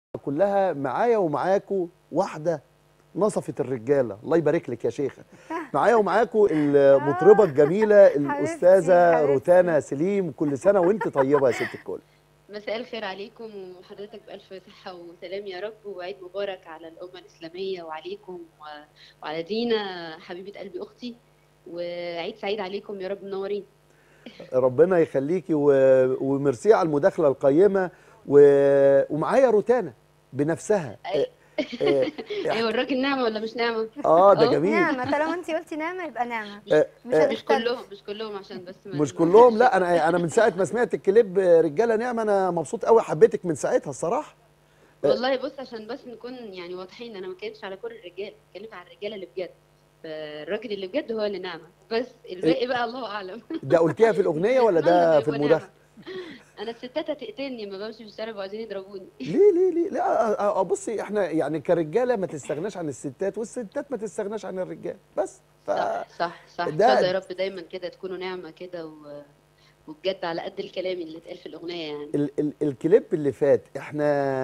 كلها معايا ومعاكوا واحده نصفت الرجاله الله يبارك لك يا شيخه معايا ومعاكوا المطربه الجميله الاستاذه حبيبتي. روتانا سليم كل سنه وانت طيبه يا ست الكل مساء الخير عليكم وحضرتك بألف صحة وسلام يا رب وعيد مبارك على الأمة الإسلامية وعليكم و- وعلى دينا حبيبة قلبي أختي وعيد سعيد عليكم يا رب منورين ربنا يخليكي و... وميرسي على المداخله القيمه و... ومعايا روتانا بنفسها أي. آه، أيوة الراجل نعمة ولا مش نعمة؟ اه ده أهو. جميل نعمة طالما انت قلتي نعمة يبقى نعمة آه، مش آه، مش هتختلف كلهم مش كلهم عشان بس ما مش ما- كلهم لا انا انا من ساعه ما سمعت الكليب رجاله نعمه انا مبسوط قوي حبيتك من ساعتها الصراحه والله بص عشان بس نكون يعني واضحين أنا ما كانتش على كل الرجال اتكلمت على الرجالة اللي بجد فالراجل اللي بجد هو اللي نعمة بس الباقي بقى الله أعلم ده قلتيها في الاغنيه ولا ده الله في يبقى المداخله نعمة. أنا الستات هتقتلني ما بمشي في الشارع وعايزين يضربوني ليه ليه ليه لا آه، آه، بصي احنا يعني كرجاله ما تستغناش عن الستات والستات ما تستغناش عن الرجال بس ف صح صح صح ان ده- شاء الله يا رب دايما كده تكونوا نعمه كده و... وبجد على قد الكلام اللي اتقال في الاغنيه يعني ال ال الكليب اللي فات احنا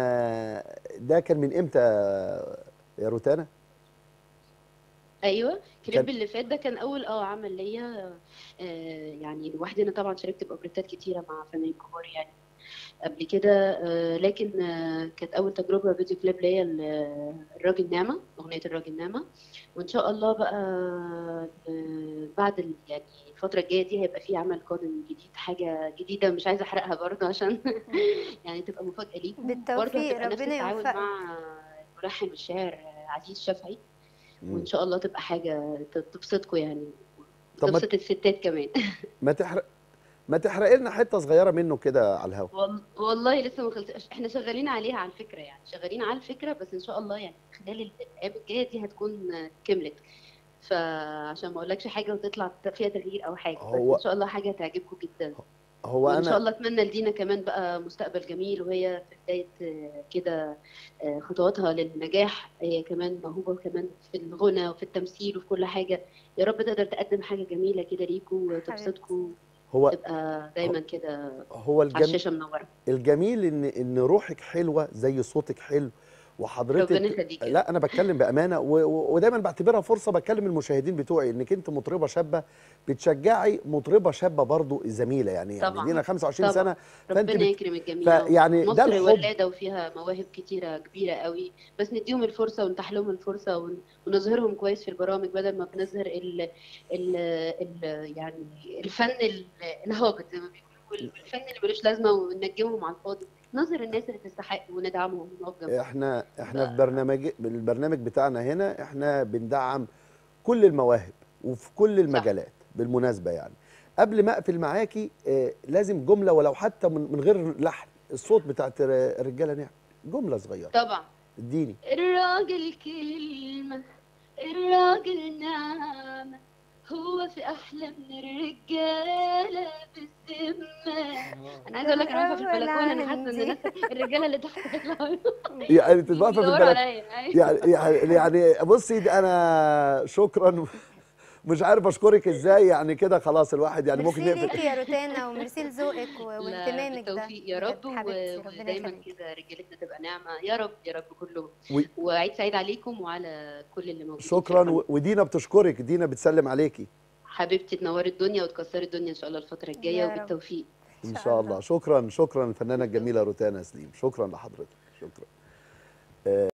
ده كان من امتى يا روتانا ايوه كان- الكليب اللي فات ده كان اول اه عمل ليا آه يعني لوحدي انا طبعا شاركت باوبريتات كتيره مع فنانين كبار يعني قبل كده آه لكن آه كانت اول تجربه فيديو كليب ليا ل- الراجل نعمه اغنيه الراجل نعمه وان شاء الله بقى آه بعد ال- يعني الفتره الجايه دي هيبقى في عمل قادم جديد حاجه جديده مش عايزه احرقها برضه عشان يعني تبقى مفاجاه ليكم بالتوفيق، برضه هتبقى نفس ربنا التعاون يوفقك. مع الملحن والشاعر عزيز شافعي مم. وان شاء الله تبقى حاجه ت- تبسطكم يعني طب ما تبسط الستات كمان ما تحرق ما تحرق لنا حته صغيره منه كده على الهوا وال- والله لسه ما خلصتش احنا شغالين عليها على الفكره يعني شغالين على الفكره بس ان شاء الله يعني خلال الايام الجايه دي هتكون كملت فعشان ما اقولكش حاجه وتطلع فيها تغيير او حاجه هو- بس ان شاء الله حاجه تعجبكم جدا هو وان شاء انا الله اتمنى لدينا كمان بقى مستقبل جميل وهي في بدايه آه، كده آه، خطواتها للنجاح هي كمان موهوبه كمان في الغنى وفي التمثيل وفي كل حاجه يا رب تقدر تقدم حاجه جميله كده ليكوا وتبسطكم هو تبقى دايما كده هو على الجم... الشاشه منوره الجميل ان ان روحك حلوه زي صوتك حلو وحضرتك ربنا يخليك يا لا انا بتكلم بامانه و... و... ودايما بعتبرها فرصه بكلم المشاهدين بتوعي انك انت مطربه شابه بتشجعي مطربه شابه برضو زميله يعني يعني طبعاً. لينا 25 طبعاً. سنه فانت ربنا بت... يكرم الجميع فيعني ده مصر الحب ولاده وفيها مواهب كتيره كبيره قوي بس نديهم الفرصه ونتاح لهم الفرصه ون- ونظهرهم كويس في البرامج بدل ما بنظهر ال ال ال يعني الفن ال- الهابط زي ما بيقولوا الفن اللي ملوش لازمه وننجمهم على الفاضي نظهر الناس اللي تستحق وندعمهم ونقف جنبهم احنا احنا في برنامج البرنامج بتاعنا هنا احنا بندعم كل المواهب وفي كل المجالات بالمناسبه يعني قبل ما اقفل معاكي آه لازم جمله ولو حتى من, من غير لحن الصوت بتاعت الرجاله نعم جمله صغيره طبعا اديني الراجل كلمة الراجل نعمة هو في أحلى من الرجالة بالذمة أنا عايزة أقول لك أنا واقفة في البلكونة أنا حاسة إن الناس الرجالة اللاللي تحت هيطلعوا يعني انت واقفه في يدوروا البلد عليا أيوة. يعني يعني يعني بصي ده انا شكرا مش عارف اشكرك ازاي يعني كده خلاص الواحد يعني ممكن ميرسي يقفل ليكي يا روتانا وميرسي لذوقك و- لا واهتمامك ده بالتوفيق يا رب بجد حبيبتي، ربنا ودايما يخليك. كده رجالتنا تبقى ناعمة يا رب يا رب كلهم و- وعيد سعيد عليكم وعلى كل اللي موجودين شكرا و- ودينا بتشكرك دينا بتسلم عليكي حبيبتي تنوري الدنيا وتكسري الدنيا إن شاء الله الفترة الجاية يا رب. وبالتوفيق ان شاء شاء الله. الله شكرا شكرا الفنانه الجميله روتانا سليم شكرا لحضرتك شكرا